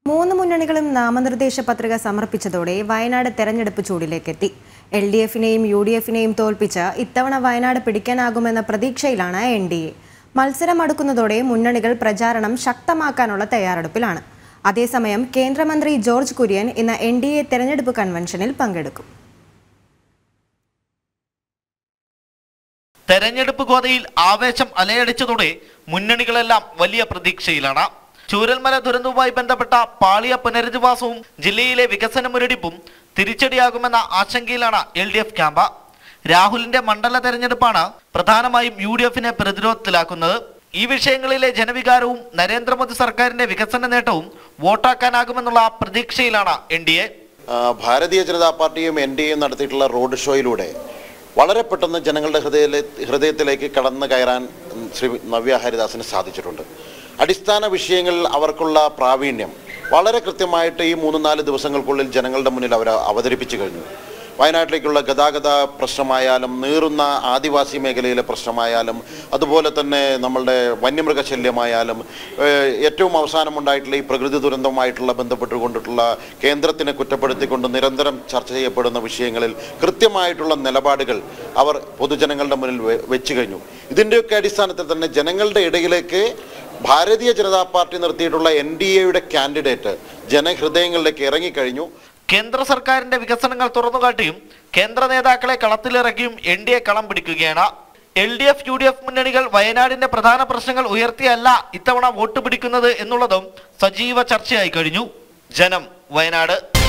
മൂന്ന് മുന്നണികളും നാമനിർദ്ദേശ പത്രിക സമർപ്പിച്ചതോടെ വയനാട് തെരഞ്ഞെടുപ്പ് ചൂടിലേക്കെത്തി എൽ ഡി എഫിനെയും യു ഡി എഫിനെയും തോൽപ്പിച്ച് ഇത്തവണ വയനാട് പിടിക്കാനാകുമെന്ന പ്രതീക്ഷയിലാണ് എൻ ഡി എ മത്സരം അടുക്കുന്നതോടെ മുന്നണികൾ പ്രചാരണം ശക്തമാക്കാനുള്ള തയ്യാറെടുപ്പിലാണ് അതേസമയം കേന്ദ്രമന്ത്രി ജോർജ് കുര്യൻ ഇന്ന് എൻ ഡി എ തെരഞ്ഞെടുപ്പ് കൺവെൻഷനിൽ പങ്കെടുക്കും തെരഞ്ഞെടുപ്പ് ഗോതയിൽ ആവേശം അലയടിച്ചതോടെ മുന്നണികളെല്ലാം വലിയ പ്രതീക്ഷയിലാണ് ചൂരൽമല ദുരന്തവുമായി ബന്ധപ്പെട്ട പാളിയ പുനരധിവാസവും ജില്ലയിലെ വികസന മുരടിപ്പും തിരിച്ചടിയാകുമെന്ന ആശങ്കയിലാണ് എൽ ഡി എഫ് ക്യാമ്പ് രാഹുലിന്റെ മണ്ഡല തെരഞ്ഞെടുപ്പാണ് പ്രധാനമായും യു ഡി എഫിനെ പ്രതിരോധത്തിലാക്കുന്നത് ഈ വിഷയങ്ങളിലെ ജനവികാരവും നരേന്ദ്രമോദി സർക്കാരിന്റെ വികസന നേട്ടവും വോട്ടാക്കാനാകുമെന്നുള്ള പ്രതീക്ഷയിലാണ് എൻ ഡി എ ആ, ഭാരതീയ ജനതാ പാർട്ടിയും എൻ ഡി എയും നടത്തിയിട്ടുള്ള റോഡ് ഷോയിലൂടെ വളരെ പെട്ടെന്ന് ജനങ്ങളുടെ ഹൃദയ ഹൃദയത്തിലേക്ക് കടന്നു കയറാൻ ഉം, ശ്രീ നവ്യ ഹരിദാസിന് സാധിച്ചിട്ടുണ്ട് അടിസ്ഥാന വിഷയങ്ങളിൽ അവർക്കുള്ള പ്രാവീണ്യം വളരെ കൃത്യമായിട്ട് ഈ മൂന്ന് നാല് ദിവസങ്ങൾക്കുള്ളിൽ ജനങ്ങളുടെ മുന്നിൽ അവർ അവതരിപ്പിച്ചു കഴിഞ്ഞു വയനാട്ടിലേക്കുള്ള ഗതാഗത പ്രശ്നമായാലും നീറുന്ന ആദിവാസി മേഖലയിലെ പ്രശ്നമായാലും അതുപോലെ തന്നെ നമ്മളുടെ വന്യമൃഗശല്യമായാലും ഏഹ്, ഏറ്റവും അവസാനം ഉണ്ടായിട്ടുള്ള ഈ പ്രകൃതി ദുരന്തവുമായിട്ടുള്ള ബന്ധപ്പെട്ടുകൊണ്ടിട്ടുള്ള കേന്ദ്രത്തിനെ കുറ്റപ്പെടുത്തിക്കൊണ്ട് നിരന്തരം ചർച്ച ചെയ്യപ്പെടുന്ന വിഷയങ്ങളിൽ കൃത്യമായിട്ടുള്ള നിലപാടുകൾ അവർ പൊതുജനങ്ങളുടെ മുന്നിൽ വെ- വെച്ചു കഴിഞ്ഞു ഇതിൻ്റെയൊക്കെ അടിസ്ഥാനത്തിൽ തന്നെ ജനങ്ങളുടെ ഇടയിലേക്ക് ഭാരതീയ ജനതാ പാർട്ടി നിർത്തിയിട്ടുള്ള എൻ ഡി എയുടെ കാൻഡിഡേറ്റ് ജനഹൃദയങ്ങളിലേക്ക് ഇറങ്ങിക്കഴിഞ്ഞു കേന്ദ്ര സർക്കാരിന്റെ വികസനങ്ങൾ തുറന്നുകാട്ടിയും കേന്ദ്ര നേതാക്കളെ കളത്തിലിറക്കിയും എൻ ഡി എ കളം പിടിക്കുകയാണ് L D F U D F മുന്നണികൾ വയനാടിന്റെ പ്രധാന പ്രശ്നങ്ങൾ ഉയർത്തിയല്ല ഇത്തവണ വോട്ട് പിടിക്കുന്നത് എന്നുള്ളതും സജീവ ചർച്ചയായി കഴിഞ്ഞു ജനം വയനാട്